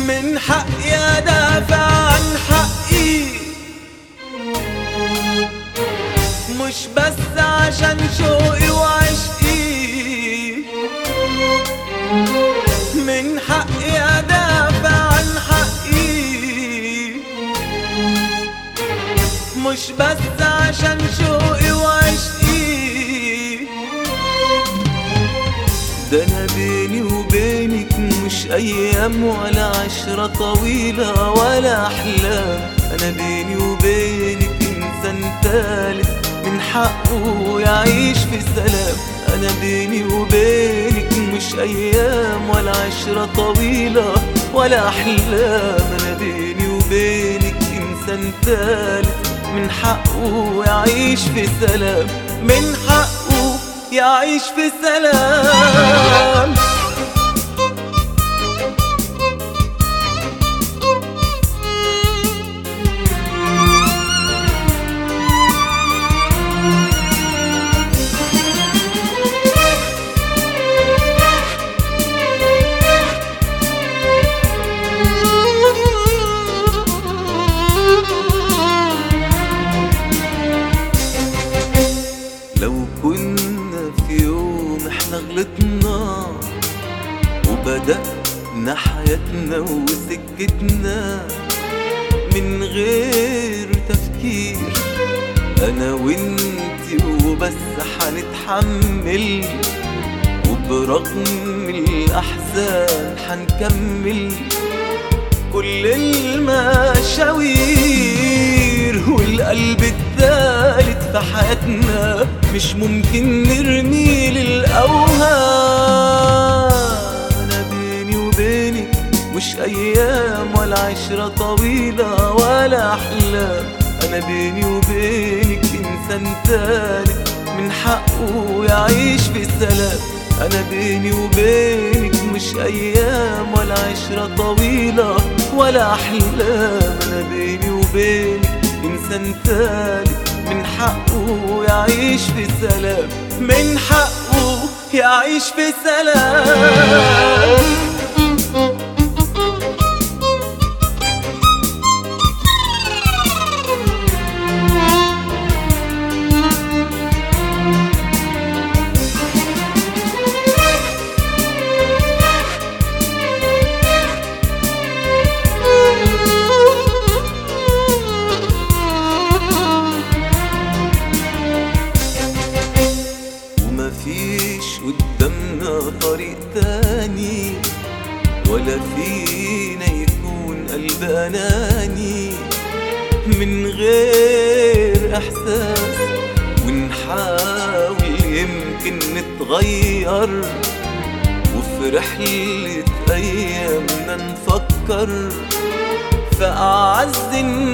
من حقي ادافع عن حقي مش بس عشان شوقي وعشقي من حقي ادافع عن حقي مش بس عشان شوقي وعشقي ده انا بيني وبينك مش ايام ولا عشرة طويلة ولا احلام انا بيني وبينك انسان تالت من حقه يعيش في سلام انا بيني وبينك مش ايام ولا عشرة طويلة ولا احلام انا بيني وبينك انسان تالت من حقه يعيش في سلام من حقه يعيش في سلام لو كنا في يوم احنا غلطنا وبدأنا حياتنا وسكتنا من غير تفكير انا وانتي وبس حنتحمل وبرغم الاحزان حنكمل كل المشاوير والقلب التالت في حياتنا مش ممكن نرميه للأوهام أنا بيني وبينك مش أيام ولا عشرة طويلة ولا أحلام أنا بيني وبينك إنسان تالت من حقه يعيش في سلام أنا بيني وبينك مش أيام ولا عشرة طويلة ولا أحلام أنا بيني وبينك إنسان تالت من حقه يعيش في سلام من حقه يعيش في سلام ومفيش قدامنا طريق تاني ولا فينا يكون قلب أناني من غير إحساس ونحاول يمكن نتغير وفي رحلة أيامنا نفكر في أعز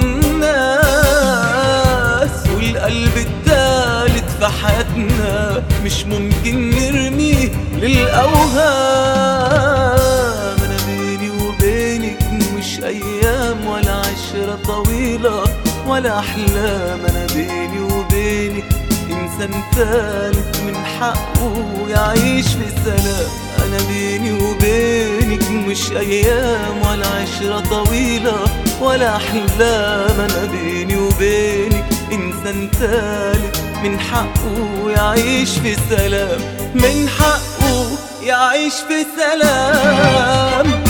الناس والقلب التالت في حياتنا مش ممكن نرميه للأوهام أنا بيني وبينك مش أيام ولا عشرة طويلة ولا أحلام أنا بيني وبينك إنسان تالت من حقه يعيش في سلام أنا بيني وبينك مش أيام ولا عشرة طويلة ولا أحلام أنا بيني وبينك إنسان تالت من حقه يعيش في سلام من حقه يعيش في سلام